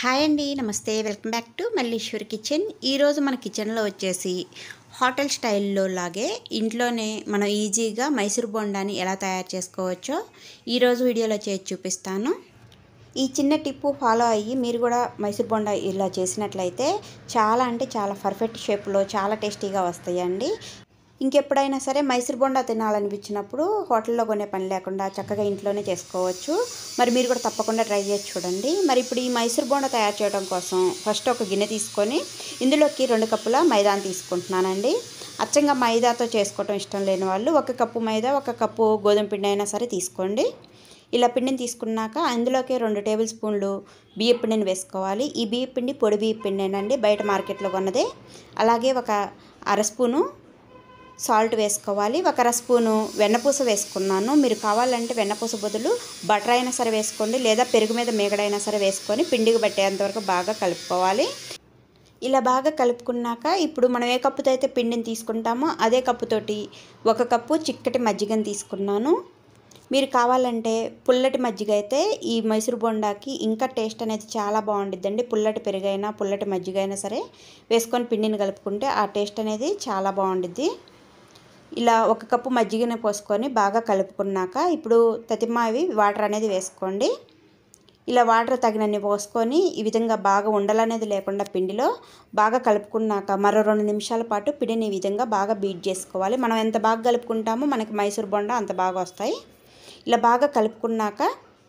hi అండి నమస్తే welcome back to Malleshwar kitchen ఈరోజు మన కిచెన్లో వచ్చేసి హోటల్ స్టైల్లో లాగే ఇంట్లోనే మనం ఈజీగా మైసూర్ బొండాని ఎలా తయారు చేసుకోవచ్చో ఈరోజు వీడియోలో చేసి చూపిస్తాను ఈ చిన్న టిప్పు ఫాలో అయ్యి మీరు కూడా మైసూర్ బొండా ఇలా చేసినట్లయితే చాలా అంటే చాలా పర్ఫెక్ట్ షేప్లో చాలా టేస్టీగా వస్తాయండి ఇంకెప్పుడైనా సరే మైసూర్ బొండా తినాలనిపించినప్పుడు హోటల్లో కొనే పని లేకుండా చక్కగా ఇంట్లోనే చేసుకోవచ్చు మరి మీరు కూడా తప్పకుండా ట్రై చేసి చూడండి మరి ఇప్పుడు ఈ మైసూర్ బొండా తయారు చేయడం కోసం ఫస్ట్ ఒక గిన్నె తీసుకొని ఇందులోకి రెండు కప్పుల మైదాని తీసుకుంటున్నానండి అచ్చంగా మైదాతో చేసుకోవటం ఇష్టం లేని వాళ్ళు ఒక కప్పు మైదా ఒక కప్పు గోధుమ పిండి అయినా సరే తీసుకోండి ఇలా పిండిని తీసుకున్నాక అందులోకి రెండు టేబుల్ స్పూన్లు బియ్య పిండిని వేసుకోవాలి ఈ బియ్య పిండి పొడి బియ్య పిండేనండి బయట మార్కెట్లో కొన్నదే అలాగే ఒక అర స్పూను సాల్ట్ వేసుకోవాలి ఒక అర స్పూను వెన్నపూస వేసుకున్నాను మీరు కావాలంటే వెన్నపూస బదులు బటర్ అయినా సరే వేసుకోండి లేదా పెరుగు మీద మేగడైనా సరే వేసుకొని పిండికి పట్టేంతవరకు బాగా కలుపుకోవాలి ఇలా బాగా కలుపుకున్నాక ఇప్పుడు మనం ఏ కప్పుతో అయితే పిండిని తీసుకుంటామో అదే కప్పుతోటి ఒక కప్పు చిక్కటి మజ్జిగని తీసుకున్నాను మీరు కావాలంటే పుల్లటి మజ్జిగ అయితే ఈ మైసూర్ బొండాకి ఇంకా టేస్ట్ అనేది చాలా బాగుండిద్దండి పుల్లటి పెరుగైనా పుల్లటి మజ్జిగ అయినా సరే వేసుకొని పిండిని కలుపుకుంటే ఆ టేస్ట్ అనేది చాలా బాగుండిద్ది ఇలా ఒక కప్పు మజ్జిగని పోసుకొని బాగా కలుపుకున్నాక ఇప్పుడు తతిమావి వాటర్ అనేది వేసుకోండి ఇలా వాటర్ తగినన్ని పోసుకొని ఈ విధంగా బాగా ఉండలనేది లేకుండా పిండిలో బాగా కలుపుకున్నాక మరో రెండు నిమిషాల పాటు పిండిని ఈ విధంగా బాగా బీట్ చేసుకోవాలి మనం ఎంత బాగా కలుపుకుంటామో మనకి మైసూర్ బొండ అంత బాగా వస్తాయి ఇలా బాగా కలుపుకున్నాక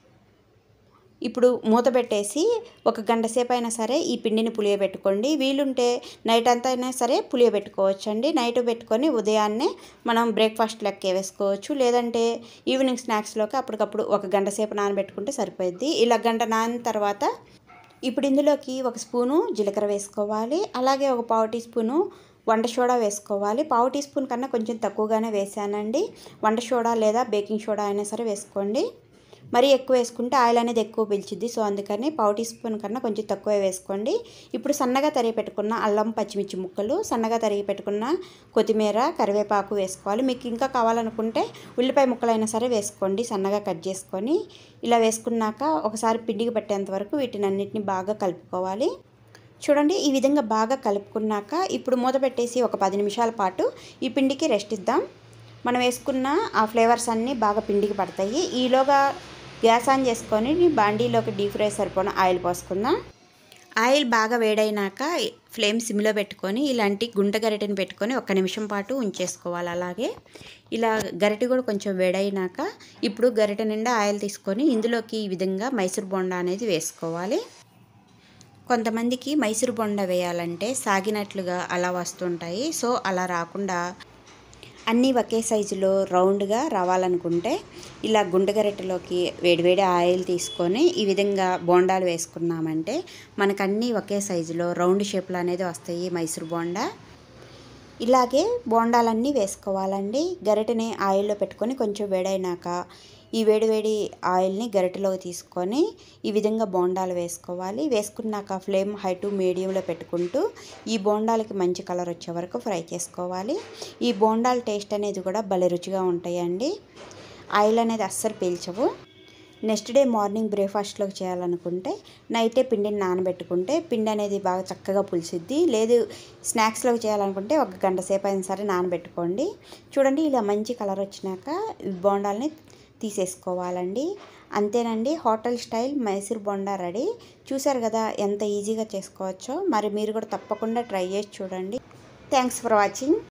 ఇప్పుడు మూత పెట్టేసి ఒక గంట సేపు అయినా సరే ఈ పిండిని పులియబెట్టుకోండి వీలుంటే నైట్ అంతా అయినా సరే పులియబెట్టుకోవచ్చు అండి నైట్ పెట్టుకొని ఉదయాన్నే మనం బ్రేక్ఫాస్ట్ లెక్క వేసుకోవచ్చు లేదంటే ఈవినింగ్ స్నాక్స్లోకి అప్పటికప్పుడు ఒక గంట సేపు నానబెట్టుకుంటే సరిపోద్ది ఇలా గంట నానిన తర్వాత ఇప్పుడు ఇందులోకి ఒక స్పూను జీలకర్ర వేసుకోవాలి అలాగే ఒక పావు టీ స్పూను వంట సోడా వేసుకోవాలి పావు టీ స్పూన్ కన్నా కొంచెం తక్కువగానే వేసానండి వంట సోడా లేదా బేకింగ్ సోడా అయినా సరే వేసుకోండి మరీ ఎక్కువ వేసుకుంటే ఆయిల్ అనేది ఎక్కువ పీల్చిద్ది సో అందుకని పావు టీ స్పూన్ కన్నా కొంచెం తక్కువ వేసుకోండి ఇప్పుడు సన్నగా తరిగి పెట్టుకున్న అల్లం పచ్చిమిర్చి ముక్కలు సన్నగా తరిగి పెట్టుకున్న కొత్తిమీర కరివేపాకు వేసుకోవాలి మీకు ఇంకా కావాలనుకుంటే ఉల్లిపాయ ముక్కలైనా సరే వేసుకోండి సన్నగా కట్ చేసుకొని ఇలా వేసుకున్నాక ఒకసారి పిండికి పట్టేంత వరకు వీటిని అన్నిటిని బాగా కలుపుకోవాలి చూడండి ఈ విధంగా బాగా కలుపుకున్నాక ఇప్పుడు మూత పెట్టేసి ఒక పది నిమిషాల పాటు ఈ పిండికి రెస్ట్ ఇద్దాం మనం వేసుకున్న ఆ ఫ్లేవర్స్ అన్నీ బాగా పిండికి పడతాయి ఈలోగా గ్యాస్ ఆన్ చేసుకొని బాండీలోకి డీప్ ఫ్రై సరిపోయిన ఆయిల్ పోసుకుందాం ఆయిల్ బాగా వేడైనాక ఫ్లేమ్ సిమ్లో పెట్టుకొని ఇలాంటి గుంట గరిటెని పెట్టుకొని ఒక్క నిమిషం పాటు ఉంచేసుకోవాలి అలాగే ఇలా గరిటె కూడా కొంచెం వేడైనాక ఇప్పుడు గరిటె నిండా ఆయిల్ తీసుకొని ఇందులోకి ఈ విధంగా మైసూర్ బొండా అనేది వేసుకోవాలి కొంతమందికి మైసూర్ బొండ వేయాలంటే సాగినట్లుగా అలా వస్తుంటాయి సో అలా రాకుండా అన్నీ ఒకే సైజులో రౌండ్గా రావాలనుకుంటే ఇలా గుండెగరెట్టలోకి వేడివేడి ఆయిల్ తీసుకొని ఈ విధంగా బోండాలు వేసుకున్నామంటే మనకు అన్నీ ఒకే సైజులో రౌండ్ షేప్లో అనేది వస్తాయి మైసూర్ బోండా ఇలాగే బోండాలన్నీ వేసుకోవాలండి గరిటెని ఆయిల్లో పెట్టుకొని కొంచెం వేడైనాక ఈ వేడివేడి ఆయిల్ని గరిటెలోకి తీసుకొని ఈ విధంగా బోండాలు వేసుకోవాలి వేసుకున్నాక ఫ్లేమ్ హై టు మీడియంలో పెట్టుకుంటూ ఈ బోండాలకి మంచి కలర్ వచ్చే వరకు ఫ్రై చేసుకోవాలి ఈ బోండాల టేస్ట్ అనేది కూడా భలే రుచిగా ఉంటాయండి ఆయిల్ అనేది అస్సలు పీల్చవు నెక్స్ట్ డే మార్నింగ్ బ్రేక్ఫాస్ట్లోకి చేయాలనుకుంటే నైటే పిండిని నానబెట్టుకుంటే పిండి అనేది బాగా చక్కగా పులిసిద్ది లేదు స్నాక్స్లోకి చేయాలనుకుంటే ఒక గంట సేపు అయినా సరే నానబెట్టుకోండి చూడండి ఇలా మంచి కలర్ వచ్చినాక బోండాలని తీసేసుకోవాలండి అంతేనండి hotel style Mysore bonda ready చూసారు కదా ఎంత ఈజీగా చేసుకోవచ్చో మరి మీరు కూడా తప్పకుండా ట్రై చేసి చూడండి థ్యాంక్స్ ఫర్ వాచింగ్